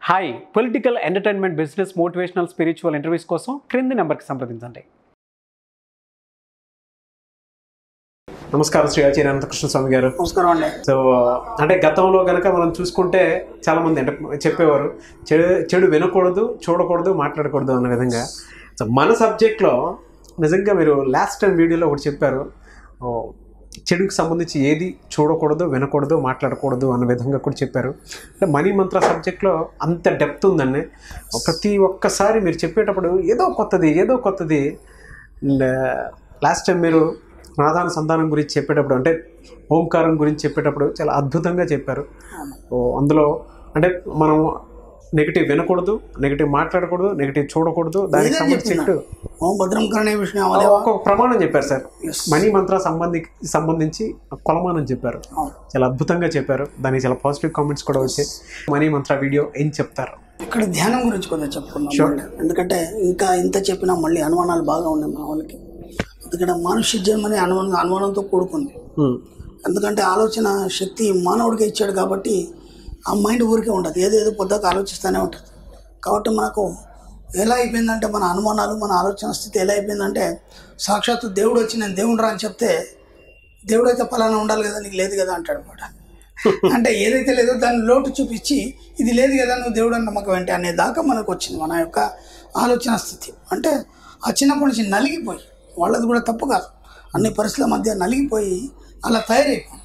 Hi political entertainment business motivational spiritual interviews కోసం క్రింది నెంబర్కి సంప్రదించండి నమస్కారం శ్రీ ఆచార్య అనంతకృష్ణ స్వామి గారు నమస్కారం అండి సో అంటే గతంలో కనుక మనం చూసుకుంటే చాలా మంది అంటే చెప్పేవారు చెడు చెడు వినకూడదు చూడకూడదు మాట్లాడకూడదు అన్న విధంగా సో మన సబ్జెక్ట్లో నిజంగా మీరు లాస్ట్ టైం వీడియోలో ఒకటి చెప్పారు ఓ, చెడుకు సంబంధించి ఏది చూడకూడదు వినకూడదు మాట్లాడకూడదు అన్న విధంగా కూడా చెప్పారు అంటే మనీ మంత్ర సబ్జెక్ట్లో అంత డెప్త్ ఉందండి ప్రతి ఒక్కసారి మీరు చెప్పేటప్పుడు ఏదో కొత్తది ఏదో కొత్తది లాస్ట్ టైం మీరు నాదాన సంతానం గురించి చెప్పేటప్పుడు అంటే ఓంకారం గురించి చెప్పేటప్పుడు చాలా అద్భుతంగా చెప్పారు ఓ, అందులో అంటే మనం నెగిటివ్ వినకూడదు నెగిటివ్ మాట్లాడకూడదు నెగిటివ్ చూడకూడదు దానికి ఇదే సంబంధించి చెప్తున్నా. చెట్టు ఓం భద్రం కరణే విష్ణు అవదేవా ఒక్కొక్క ప్రమాణం చెప్పారు సార్ Yes. మనీ మంత్ర సంబంధి సంబంధించి కొలమానం చెప్పారు అవును. చాలా అద్భుతంగా చెప్పారు దానికి చాలా పాజిటివ్ కామెంట్స్ కూడా వచ్చాయి మనీ మంత్ర వీడియో ఏం చెప్తారు ఇక్కడ ధ్యానం గురించి కొంచెం చెప్పుకుందాం మళ్ళీ. ఎందుకంటే ఇంకా ఇంత చెప్పినా మళ్ళీ అనుమానాలు బాగా ఉన్నాయి మన వాళ్ళకి ఎందుకంటే మనుష్య జన్మని అనుమానం అనుమానంతో కూడుకుంది ఉమ్, ఎందుకంటే ఆలోచన శక్తి మానవుడికి ఇచ్చాడు కాబట్టి ఆ మైండ్ ఊరికే ఉండదు ఏదో ఏదో పొద్దాక ఆలోచిస్తూనే ఉంటుంది కాబట్టి మనకు ఎలా అయిపోయిందంటే మన అనుమానాలు మన ఆలోచన స్థితి ఎలా అయిపోయిందంటే సాక్షాత్తు దేవుడు వచ్చి నేను దేవుడు రా అని చెప్తే దేవుడు అయితే ఫలానా ఉండాలి కదా నీకు లేదు కదా అంటాడు అనమాట అంటే ఏదైతే లేదో దాన్ని లోటు చూపించి ఇది లేదు కదా నువ్వు దేవుడు అని నమ్మకం ఏంటి అనే దాకా మనకు వచ్చింది మన యొక్క ఆలోచన స్థితి అంటే ఆ చిన్నప్పటి నుంచి నలిగిపోయి వాళ్ళది కూడా తప్పు కాదు అన్ని పరిస్థితుల మధ్య నలిగిపోయి అలా తయారైపోయింది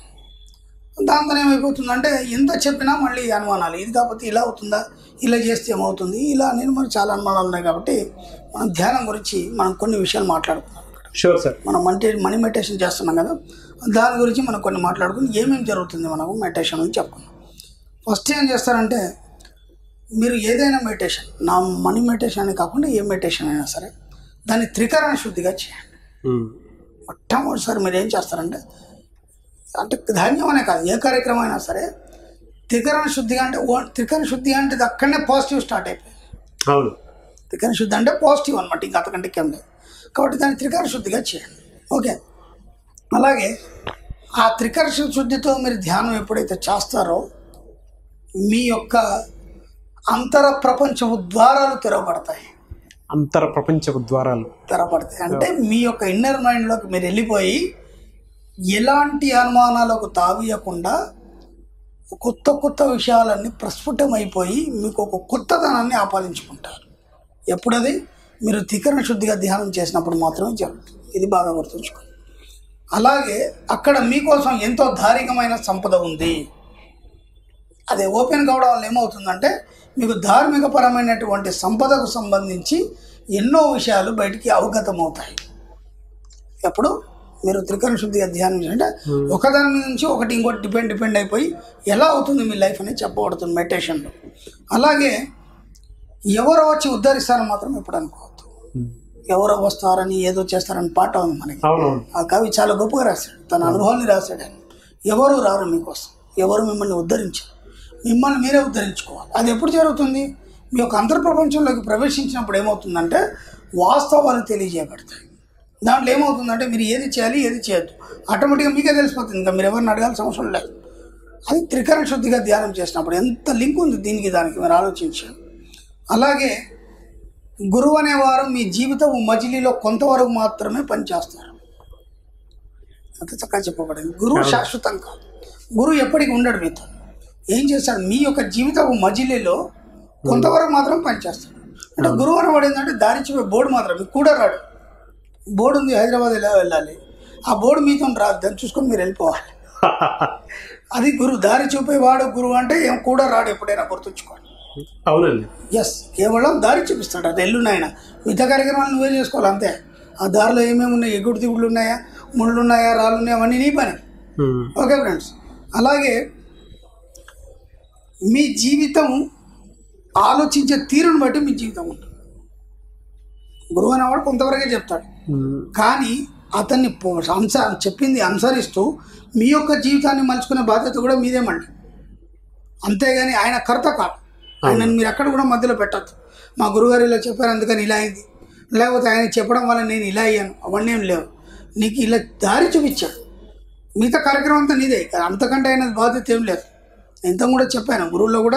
దాంతో ఏమైపోతుందంటే ఎంత చెప్పినా మళ్ళీ అనుమానాలు ఇది కాకపోతే ఇలా అవుతుందా ఇలా చేస్తే ఏమవుతుంది ఇలా నేను మరి చాలా అనుమానాలు ఉన్నాయి కాబట్టి మనం ధ్యానం గురించి మనం కొన్ని విషయాలు మాట్లాడుకున్నాం ఇక్కడ షూర్ సార్ మనం మంటే మనీ మెడిటేషన్ చేస్తున్నాం కదా దాని గురించి మనం కొన్ని మాట్లాడుకుని ఏమేమి జరుగుతుంది మనకు మెడిటేషన్ గురించి చెప్పుకున్నాం ఫస్ట్ ఏం చేస్తారంటే మీరు ఏదైనా మెడిటేషన్ నా మనీ మెడిటేషన్ అని కాకుండా ఏ మెడిటేషన్ అయినా సరే దాన్ని త్రికరణ శుద్ధిగా చేయండి ఉమ్, మొట్టమొదటిసారి మీరు ఏం చేస్తారంటే అంటే ధాన్యం అనే కాదు ఏ కార్యక్రమం అయినా సరే త్రికరణ శుద్ధిగా అంటే ఓ త్రికరణ శుద్ధి అంటే ఇది అక్కడనే పాజిటివ్ స్టార్ట్ అయిపోయింది అవును త్రికరణ శుద్ధి అంటే పాజిటివ్ అనమాట ఇంకా అంతకంటే ఇంకేం లేదు కాబట్టి దాన్ని త్రికరణ శుద్ధిగా చేయండి ఓకే అలాగే ఆ త్రికరణ శుద్ధితో మీరు ధ్యానం ఎప్పుడైతే చేస్తారో మీ యొక్క అంతర ప్రపంచపు ద్వారాలు తెరవబడతాయి అంతర ప్రపంచపు ద్వారాలు తెరపడతాయి అంటే మీ యొక్క ఇన్నర్ మైండ్లోకి మీరు వెళ్ళిపోయి ఎలాంటి అనుమానాలకు తావీయకుండా కొత్త కొత్త విషయాలన్నీ ప్రస్ఫుటమైపోయి మీకు ఒక కొత్తదనాన్ని ఆపాదించుకుంటారు ఎప్పుడది మీరు త్రికరణ శుద్ధిగా ధ్యానం చేసినప్పుడు మాత్రమే జరుగుతుంది ఇది బాగా గుర్తుంచుకోండి అలాగే అక్కడ మీకోసం ఎంతో ధార్మికమైన సంపద ఉంది అది ఓపెన్ కావడం వల్ల ఏమవుతుందంటే మీకు ధార్మికపరమైనటువంటి సంపదకు సంబంధించి ఎన్నో విషయాలు బయటికి అవగతమవుతాయి ఎప్పుడు మీరు త్రికరణ శుద్ధిగా ధ్యానం చేయండి. అంటే ఒకదాని మీద నుంచి ఒకటి ఇంకోటి డిపెండ్ డిపెండ్ అయిపోయి ఎలా అవుతుంది మీ లైఫ్ అనేది చెప్పబడుతుంది మెడిటేషన్లో అలాగే ఎవరో వచ్చి ఉద్ధరిస్తారని మాత్రం ఎప్పుడు అనుకోవద్దు ఎవరో వస్తారని ఏదో చేస్తారని పాట ఉంది మనకి అవునవును ఆ కవి చాలా గొప్పగా రాశాడు తన అనుభవాన్ని రాశాడు ఆయన ఎవరు రారు మీకోసం ఎవరు మిమ్మల్ని ఉద్ధరించారు మిమ్మల్ని మీరే ఉద్ధరించుకోవాలి అది ఎప్పుడు జరుగుతుంది మీ యొక్క అంతర్ప్రపంచంలోకి ప్రవేశించినప్పుడు ఏమవుతుందంటే వాస్తవాలు తెలియజేయబడతాయి దాంట్లో ఏమవుతుందంటే మీరు ఏది చేయాలి ఏది చేయొద్దు ఆటోమేటిక్గా మీకే తెలిసిపోతుంది ఇంకా మీరు ఎవరిని అడగాల్సిన అవసరం లేదు అది త్రికరణ శుద్ధిగా ధ్యానం చేసినప్పుడు ఎంత లింక్ ఉంది దీనికి దానికి మీరు ఆలోచించాలి అలాగే గురువు అనేవారు మీ జీవితం మజిలీలో కొంతవరకు మాత్రమే పనిచేస్తారు అంత చక్కగా చెప్పబడింది గురువు శాశ్వతం కాదు గురువు ఎప్పటికీ ఉండడు మీతో ఏం చేస్తాడు మీ యొక్క జీవితపు మజిలీలో కొంతవరకు మాత్రం పనిచేస్తాడు అంటే గురువు అనేవాడు ఏంటంటే దారి చూపే బోర్డు మాత్రం మీకు కూడా రాడు బోర్డు ఉంది హైదరాబాద్ ఎలా వెళ్ళాలి ఆ బోర్డు మీతో రాదు దాన్ని చూసుకొని మీరు వెళ్ళిపోవాలి అది గురువు దారి చూపేవాడు గురువు అంటే ఏం కూడా రాడు ఎప్పుడైనా గుర్తుంచుకోండి అవునండి ఎస్ కేవలం దారి చూపిస్తాడు అది ఎల్లున్నాయన మిగతా కార్యక్రమాలు నువ్వే చేసుకోవాలి అంతే ఆ దారిలో ఏమేమి ఉన్నాయి ఎగుడు దిగుడులు ఉన్నాయా ముళ్ళు ఉన్నాయా రాళ్ళు ఉన్నాయా అవన్నీ నీ పని ఉమ్, ఓకే ఫ్రెండ్స్ అలాగే మీ జీవితం ఆలోచించే తీరును బట్టి మీ జీవితం ఉంటుంది గురువు అనేవాడు కొంతవరకే చెప్తాడు ఉమ్, కానీ అతన్ని పో- అంశ చెప్పింది అనుసరిస్తూ మీ యొక్క జీవితాన్ని మలుచుకునే బాధ్యత కూడా మీదే మళ్ళీ అంతేగాని ఆయన కర్త కాదు ఆయనను మీరు ఎక్కడ కూడా మధ్యలో పెట్టద్దు మా గురుగారు ఇలా చెప్పారు అందుకని ఇలా అయింది లేకపోతే ఆయన చెప్పడం వల్ల నేను ఇలా అయ్యాను అవన్నీ ఏం లేవు నీకు ఇలా దారి చూపించాడు మిగతా కార్యక్రమం అంతా నీదే ఇక అంతకంటే ఆయన బాధ్యత ఏం లేదు ఇంత కూడా చెప్పాను గురువుల్లో కూడా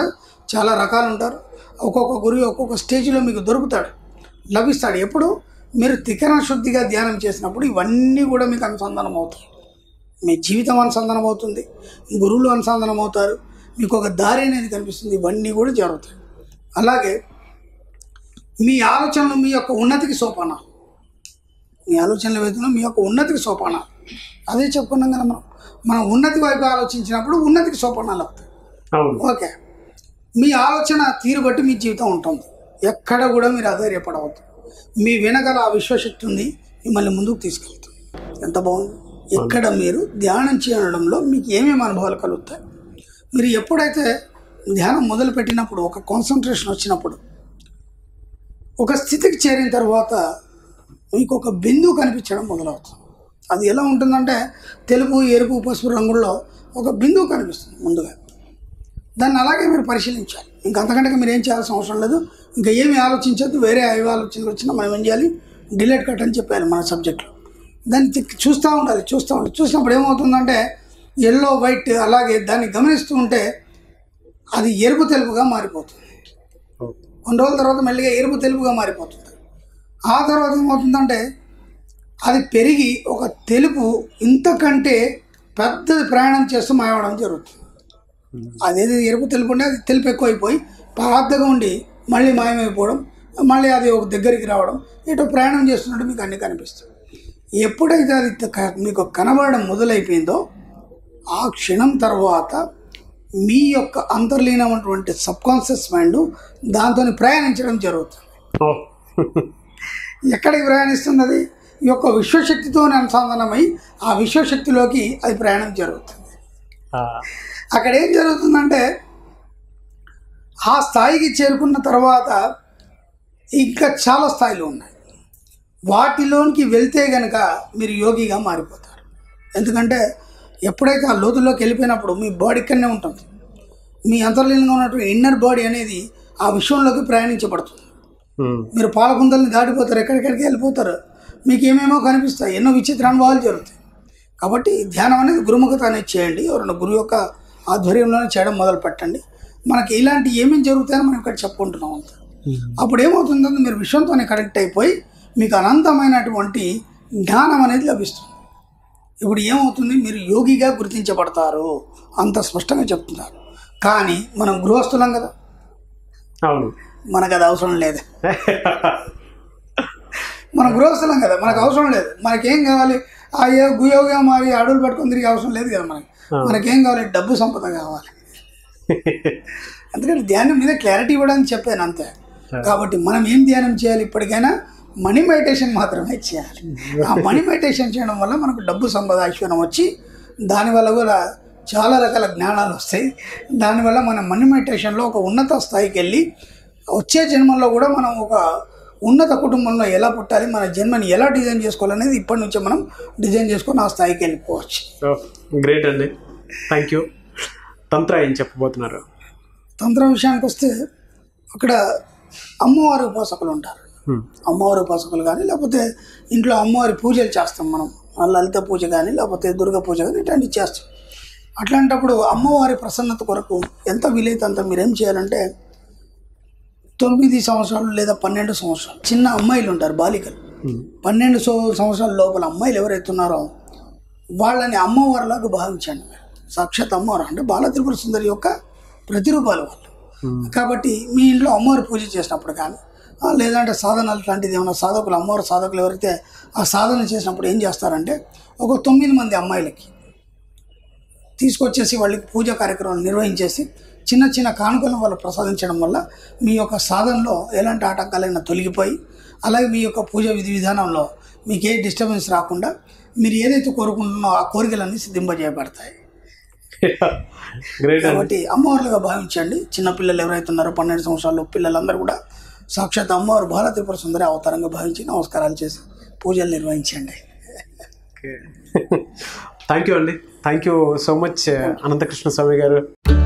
చాలా రకాలు ఉంటారు ఒక్కొక్క గురువు ఒక్కొక్క స్టేజ్లో మీకు దొరుకుతాడు లభిస్తాడు ఎప్పుడు మీరు తికరణ శుద్ధిగా ధ్యానం చేసినప్పుడు ఇవన్నీ కూడా మీకు అనుసంధానం అవుతాయి మీ జీవితం అనుసంధానం అవుతుంది గురువులు అనుసంధానం అవుతారు మీకు ఒక దారి అనేది కనిపిస్తుంది ఇవన్నీ కూడా జరుగుతాయి అలాగే మీ ఆలోచనలు మీ యొక్క ఉన్నతికి సోపానాలు మీ ఆలోచనలు వేదన మీ యొక్క ఉన్నతికి సోపానాలు అదే చెప్పుకున్నాం కదా మనం మనం ఉన్నతి వైపు ఆలోచించినప్పుడు ఉన్నతికి సోపానాలు అవుతాయి అవును ఓకే మీ ఆలోచన తీరు బట్టి మీ జీవితం ఉంటుంది ఎక్కడ కూడా మీరు అధైర్యపడవద్దు మీ వెనకాల ఆ విశ్వశక్తి ఉంది మిమ్మల్ని ముందుకు తీసుకెళ్తుంది ఎంత బాగుంది ఇక్కడ మీరు ధ్యానం చేయడంలో మీకు ఏమేమి అనుభవాలు కలుగుతాయి మీరు ఎప్పుడైతే ధ్యానం మొదలు పెట్టినప్పుడు ఒక కాన్సన్ట్రేషన్ వచ్చినప్పుడు ఒక స్థితికి చేరిన తర్వాత మీకు ఒక బిందువు కనిపించడం మొదలవుతుంది అది ఎలా ఉంటుందంటే తెలుపు ఎరుపు పసుపు రంగుల్లో ఒక బిందువు కనిపిస్తుంది ముందుగా దాన్ని అలాగే మీరు పరిశీలించాలి ఇంకా అంతకంటే మీరు ఏం చేయాల్సిన అవసరం లేదు ఇంకా ఏమి ఆలోచించద్దు వేరే అవి ఆలోచనలు వచ్చినా మనం ఏం చేయాలి డిలేట్ కట్ అని చెప్పాలి మన సబ్జెక్ట్లో దాన్ని తి- చూస్తూ ఉండాలి చూస్తూ ఉండాలి చూసినప్పుడు ఏమవుతుందంటే ఎల్లో వైట్ అలాగే దాన్ని గమనిస్తూ ఉంటే అది ఎరుపు తెలుపుగా మారిపోతుంది కొన్ని రోజుల తర్వాత మెల్లిగా ఎరుపు తెలుపుగా మారిపోతుంది ఆ తర్వాత ఏమవుతుందంటే అది పెరిగి ఒక తెలుపు ఇంతకంటే పెద్ద ప్రయాణం చేస్తూ మాయవడం జరుగుతుంది అదేది ఎరుపు తెలుపు ఉంటే అది తెలుపు ఎక్కువైపోయి పెద్దగా ఉండి మళ్ళీ మాయమైపోవడం మళ్ళీ అది ఒక దగ్గరికి రావడం ఇటు ప్రయాణం చేస్తున్నట్టు మీకు అన్నీ కనిపిస్తుంది ఎప్పుడైతే అది క- మీకు కనబడడం మొదలైపోయిందో ఆ క్షణం తర్వాత మీ యొక్క అంతర్లీనమైనటువంటి సబ్కాన్షియస్ మైండ్ దాంతో ప్రయాణించడం జరుగుతుంది ఓ. ఎక్కడికి ప్రయాణిస్తుంది అది ఈ యొక్క విశ్వశక్తితో అనుసంధానమై ఆ విశ్వశక్తిలోకి అది ప్రయాణం జరుగుతుంది ఆ, అక్కడ ఏం జరుగుతుందంటే ఆ స్థాయికి చేరుకున్న తర్వాత ఇంకా చాలా స్థాయిలు ఉన్నాయి వాటిలోనికి వెళ్తే గనక మీరు యోగిగా మారిపోతారు ఎందుకంటే ఎప్పుడైతే ఆ లోతుల్లోకి వెళ్ళిపోయినప్పుడు మీ బాడీ ఇక్కడనే ఉంటుంది మీ అంతర్లీనంగా ఉన్నటువంటి ఇన్నర్ బాడీ అనేది ఆ విశ్వంలోకి ప్రయాణించబడుతుంది ఉమ్, మీరు పాలకుందల్ని దాటిపోతారు ఎక్కడికెక్కడికి వెళ్ళిపోతారు మీకు ఏమేమో కనిపిస్తాయి ఎన్నో విచిత్ర అనుభవాలు జరుగుతాయి కాబట్టి ధ్యానం అనేది గురుముఖత అనేది చేయండి ఎవరైనా గురువు యొక్క ఆధ్వర్యంలోనే చేయడం మొదలు పెట్టండి మనకి ఇలాంటి ఏమేమి జరుగుతాయని మనం ఇక్కడ చెప్పుకుంటున్నాం అంత అప్పుడు ఏమవుతుందంటే మీరు విశ్వంతోనే కనెక్ట్ అయిపోయి మీకు అనంతమైనటువంటి జ్ఞానం అనేది లభిస్తుంది ఇప్పుడు ఏమవుతుంది మీరు యోగిగా గుర్తించబడతారు అంత స్పష్టంగా చెప్తున్నారు కానీ మనం గృహస్థులం కదా అవును మనకు అది అవసరం లేదు మనం గృహస్థులం కదా మనకు అవసరం లేదు మనకేం కావాలి ఆ ఏ గుయోగా మారి అడవులు పట్టుకొని తిరిగి అవసరం లేదు కదా మనకి మనకేం కావాలి డబ్బు సంపద కావాలి ఎందుకంటే ధ్యానం మీద క్లారిటీ ఇవ్వడానికి చెప్పాను అంతే కాబట్టి మనం ఏం ధ్యానం చేయాలి ఇప్పటికైనా మనీ మెడిటేషన్ మాత్రమే చేయాలి ఆ మనీ మెడిటేషన్ చేయడం వల్ల మనకు డబ్బు సంపద ఐశ్వర్యం వచ్చి దానివల్ల కూడా చాలా రకాల జ్ఞానాలు వస్తాయి దానివల్ల మనం మనీ మెడిటేషన్లో ఒక ఉన్నత స్థాయికి వెళ్ళి వచ్చే జన్మల్లో కూడా మనం ఒక ఉన్నత కుటుంబంలో ఎలా పుట్టాలి మన జన్మని ఎలా డిజైన్ చేసుకోవాలనేది ఇప్పటి నుంచే మనం డిజైన్ చేసుకొని ఆ స్థాయికి వెళ్ళిపోవచ్చు గ్రేట్ అండి థ్యాంక్ యూ తంత్ర ఏం చెప్పబోతున్నారు తంత్ర విషయానికి వస్తే అక్కడ అమ్మవారి ఉపాసకులు ఉంటారు Hmm. అమ్మవారి ఉపాసకులు కానీ లేకపోతే ఇంట్లో అమ్మవారి పూజలు చేస్తాం మనం ఆ లలిత పూజ కానీ లేకపోతే దుర్గ పూజ కానీ ఇట్లాంటివి చేస్తాం అట్లాంటప్పుడు అమ్మవారి ప్రసన్నత కొరకు ఎంత వీలైతే అంత మీరేం చేయాలంటే తొమ్మిది సంవత్సరాలు లేదా పన్నెండు సంవత్సరాలు చిన్న అమ్మాయిలు ఉంటారు బాలికలు పన్నెండు సంవ- సంవత్సరాల లోపల అమ్మాయిలు ఎవరైతే ఉన్నారో వాళ్ళని అమ్మవారిలాగా భావించండి మీరు సాక్షాత్ అమ్మవారు అంటే బాల త్రిపుర సుందరి యొక్క ప్రతిరూపాలు వాళ్ళు కాబట్టి మీ ఇంట్లో అమ్మవారి పూజ చేసినప్పుడు కానీ ఆ, లేదంటే సాధనలు లాంటిది ఏమైనా సాధకులు అమ్మవారి సాధకులు ఎవరైతే ఆ సాధన చేసినప్పుడు ఏం చేస్తారంటే ఒక తొమ్మిది మంది అమ్మాయిలకి తీసుకొచ్చేసి వాళ్ళకి పూజ కార్యక్రమాలు నిర్వహించేసి చిన్న చిన్న కానుకలను వాళ్ళు ప్రసాదించడం వల్ల మీ యొక్క సాధనలో ఎలాంటి ఆటంకాలైనా తొలగిపోయి అలాగే మీ యొక్క పూజ విధి విధానంలో మీకు ఏ డిస్టర్బెన్స్ రాకుండా మీరు ఏదైతే కోరుకుంటున్నారో ఆ కోరికలన్నీ సిద్ధింపజేయబడతాయి గ్రేట్ అండి కాబట్టి అమ్మవారులుగా భావించండి చిన్నపిల్లలు ఎవరైతే ఉన్నారో పన్నెండు సంవత్సరాలు పిల్లలందరూ కూడా సాక్షాత్ అమ్మవారు బాల త్రిపుర సుందరి అవతారంగా భావించి నమస్కారాలు చేసి పూజలు నిర్వహించండి థ్యాంక్ యూ అండి thank you so much Ananthakrishna Swami గారు